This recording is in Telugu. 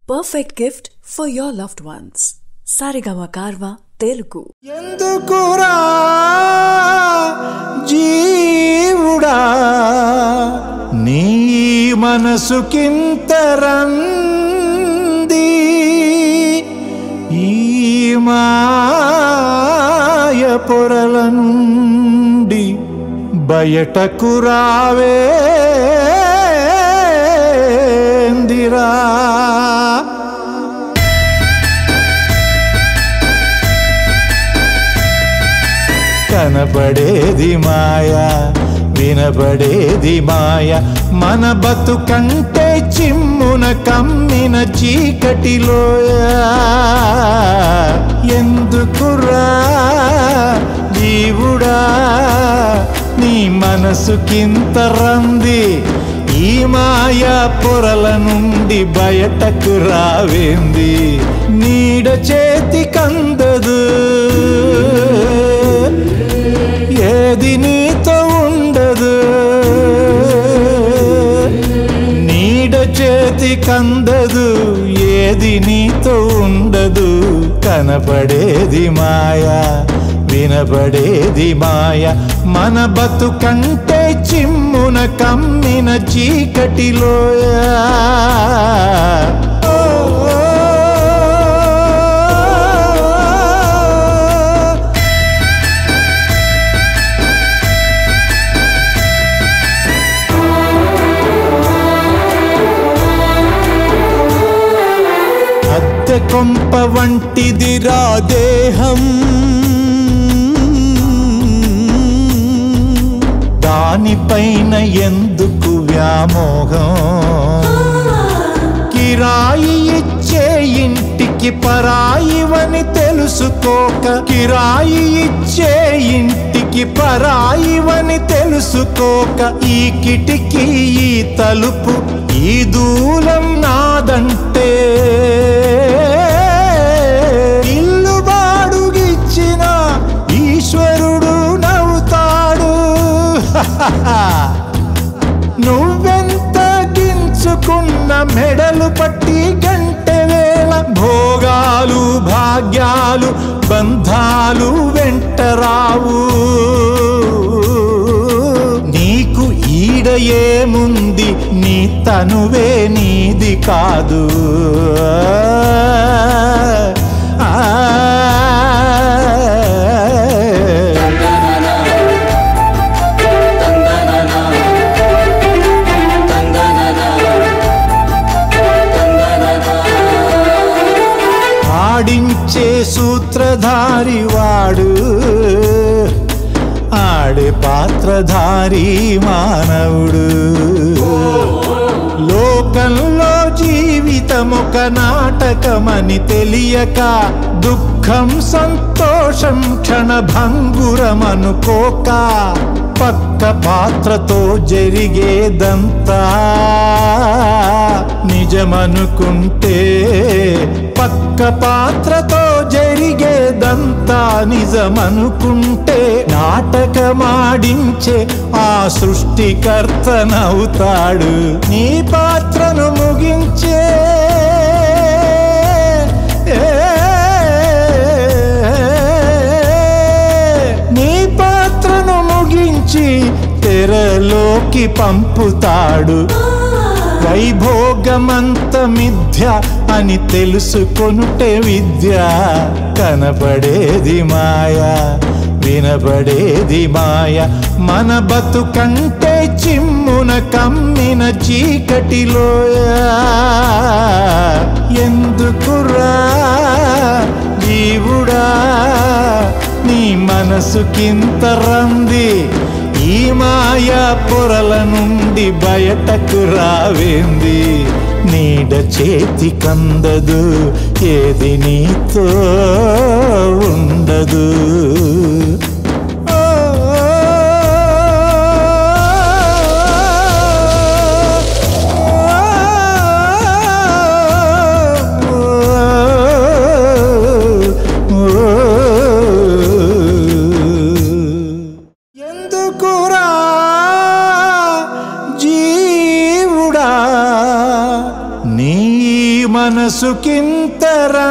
perfect gift for your loved ones. Sarigama Karva Telugu. ఎందుకురా జీవుడా నీ మనసుకింత రంది ఈ మాయ పొరల నుండి బయటకు రావేందిరా కనపడేది మాయ వినబడేది మాయ మన బతుకంటే చిమ్మున కమ్మిన చీకటిలోయ ఎందుకురా జీవుడా నీ మనసుకింత రంది ఈ మాయా పొరల నుండి బయటకు రావేంది నీడ చేతి కందదు ఏది నీతో ఉండదు నీడ చేతి కందదు ఏది నీతో ఉండదు కనపడేది మాయా వినబడేది మాయ మన బతుకంటే చిమ్మున కమ్మిన చీకటిలోయా అద్దె కొంప వంటిదిరా దేహం దానిపైన ఎందుకు వ్యామోహం కిరాయి ఇచ్చే ఇంటికి పరాయివని తెలుసుకోక కిరాయి ఇచ్చే ఇంటికి పరాయివని తెలుసుకోక ఈ కిటికీ ఈ తలుపు ఈ దూలం నాదంటే ఇల్లు బాడుగిచ్చిన ఈశ్వరుడు నవ్వుతాడు నువ్వెంత గించుకున్న మెడలు పట్టి గంటె వేళ భోగాలు భాగ్యాలు బంధాలు వెంటరావు నీకు ఈడ ఏముంది నీ తనువే నీది కాదు ఆ ఆడించే సూత్రధారి వాడు ఆడే పాత్రధారి మానవుడు లోకంలో జీవితం ఒక నాటకమని తెలియక దుఃఖం సంతోషం క్షణభంగురమనుకోక పక్క పాత్రతో జరిగేదంతా నిజమనుకుంటే పక్క పాత్రతో జరిగేదంతా నిజమనుకుంటే నాటకమాడించే ఆ సృష్టికర్తనవుతాడు నీ పాత్రను ముగించే నీ పాత్రను ముగించి తెరలోకి పంపుతాడు వైభోగమంత మిథ్య అని తెలుసుకొనుటే విద్య కనపడేది మాయా వినబడేది మాయ మన బతుకంటే చిమ్మున కమ్మిన చీకటిలోయా ఎందుకురా జీవుడా నీ మనసుకింత రంది ఈ మాయా పొరల నుండి బయటకు రావేంది నీడ చేతి కందదు ఏది నీతో ఉండదు ఎందుకురా జీవుడా నీ మనసు మనసుకింత రంది